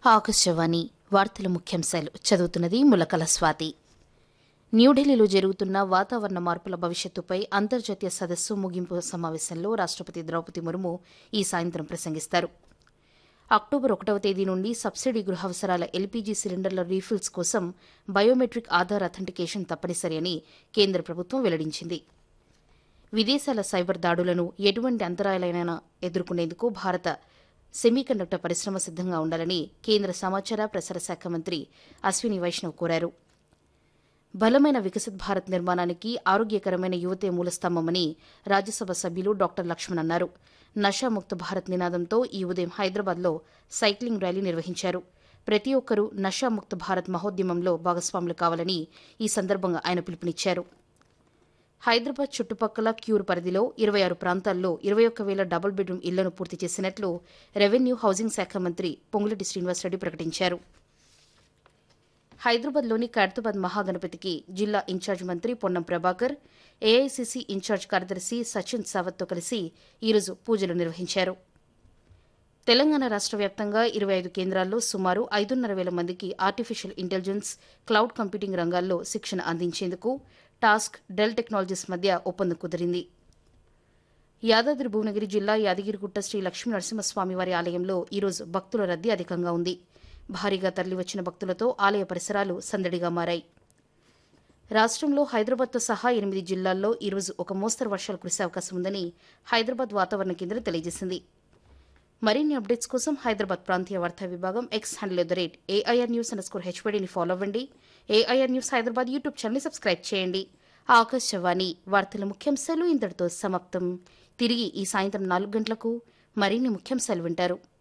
ఆకాశవాణి వార్తల ముఖ్యాంశాలు చదువుతున్నది ములకల స్వాతి న్యూఢిల్లీలో జరుగుతున్న వాతావరణ మార్పుల భవిష్యత్తుపై అంతర్జాతీయ సదస్సు ముగింపు సమావేశంలో రాష్టపతి ద్రౌపది ముర్ము ఈ సాయంత్రం ప్రసంగిస్తారు అక్టోబర్ ఒకటవ తేదీ నుండి సబ్సిడీ గృహావసరాల ఎల్పీజీ సిలిండర్ల రీఫిల్స్ కోసం బయోమెట్రిక్ ఆధార్ అథెంటికేషన్ తప్పనిసరి అని కేంద్ర ప్రభుత్వం వెల్లడించింది విదేశాల సైబర్ దాడులను ఎటువంటి అంతరాయాలైనా ఎదుర్కొనేందుకు భారత సెమీకండక్టర్ పరిశ్రమ సిద్దంగా ఉండాలని కేంద్ర సమాచార ప్రసార శాఖ మంత్రి అశ్విని వైష్ణవ్ కోరారు బలమైన వికసిత్ భారత్ నిర్మాణానికి ఆరోగ్యకరమైన యువతే మూలస్తంభమని రాజ్యసభ సభ్యులు డాక్టర్ లక్ష్మణ్ అన్నారు నషాముక్త భారత్ నినాదంతో ఈ ఉదయం హైదరాబాద్లో సైక్లింగ్ ర్యాలీ నిర్వహించారు ప్రతి ఒక్కరూ నషాముక్త భారత్ మహోద్యమంలో భాగస్వాములు కావాలని ఈ సందర్భంగా ఆయన పిలుపునిచ్చారు హైదరాబాద్ చుట్టుపక్కల క్యూర్ పరిధిలో ఇరవై ఆరు ప్రాంతాల్లో ఇరవై ఒక్క వేల డబుల్ బెడ్రూమ్ ఇళ్లను పూర్తి చేసినట్లు రెవెన్యూ హౌసింగ్ శాఖ మంత్రి పొంగులటి శ్రీనివాసరెడ్డి ప్రకటించారు హైదరాబాద్లోని ఖైరతాబాద్ మహాగణపతికి జిల్లా ఇన్ఛార్జ్ మంత్రి పొన్నం ప్రభాకర్ ఏఐసీసీ ఇన్ఛార్జ్ కార్యదర్శి సచిన్ సావత్తో కలిసి ఈరోజు పూజలు నిర్వహించారు తెలంగాణ రాష్ట్ర వ్యాప్తంగా ఇరవై ఐదు కేంద్రాల్లో సుమారు ఐదున్నర వేల మందికి ఆర్టిఫిషియల్ ఇంటెలిజెన్స్ క్లౌడ్ కంప్యూటింగ్ రంగాల్లో శిక్షణ అందించేందుకు టాస్క్ డెల్ టెక్నాలజీస్ మధ్య ఒప్పందం కుదిరింది యాదాద్రి భువనగిరి జిల్లా యాదగిరిగుట్ట శ్రీ లక్ష్మీ నరసింహస్వామివారి ఆలయంలో ఈరోజు భక్తుల రద్దీ అధికంగా ఉంది భారీగా తరలివచ్చిన భక్తులతో ఆలయ పరిసరాలు సందడిగా మారాయి రాష్ట్రంలో హైదరాబాద్తో సహా ఎనిమిది జిల్లాల్లో ఈరోజు ఒక మోస్తరు వర్షాలు కురిసే అవకాశం ఉందని హైదరాబాద్ వాతావరణ కేంద్రం తెలియజేసింది మరిన్ని అప్డేట్స్ కోసం హైదరాబాద్ ప్రాంతీయ వార్తా విభాగం X handle at the rate AIR news under score హెచ్పీడీని ఫాలో అవ్వండి ఏఐఆర్ న్యూస్ హైదరాబాద్ యూట్యూబ్ ఛానల్ని సబ్స్క్రైబ్ చేయండి ఆకాశవాణి వార్తల ముఖ్యాంశాలు ఇంతటితో సమాప్తం తిరిగి ఈ సాయంత్రం నాలుగు గంటలకు మరిన్ని ముఖ్యాంశాలు వింటారు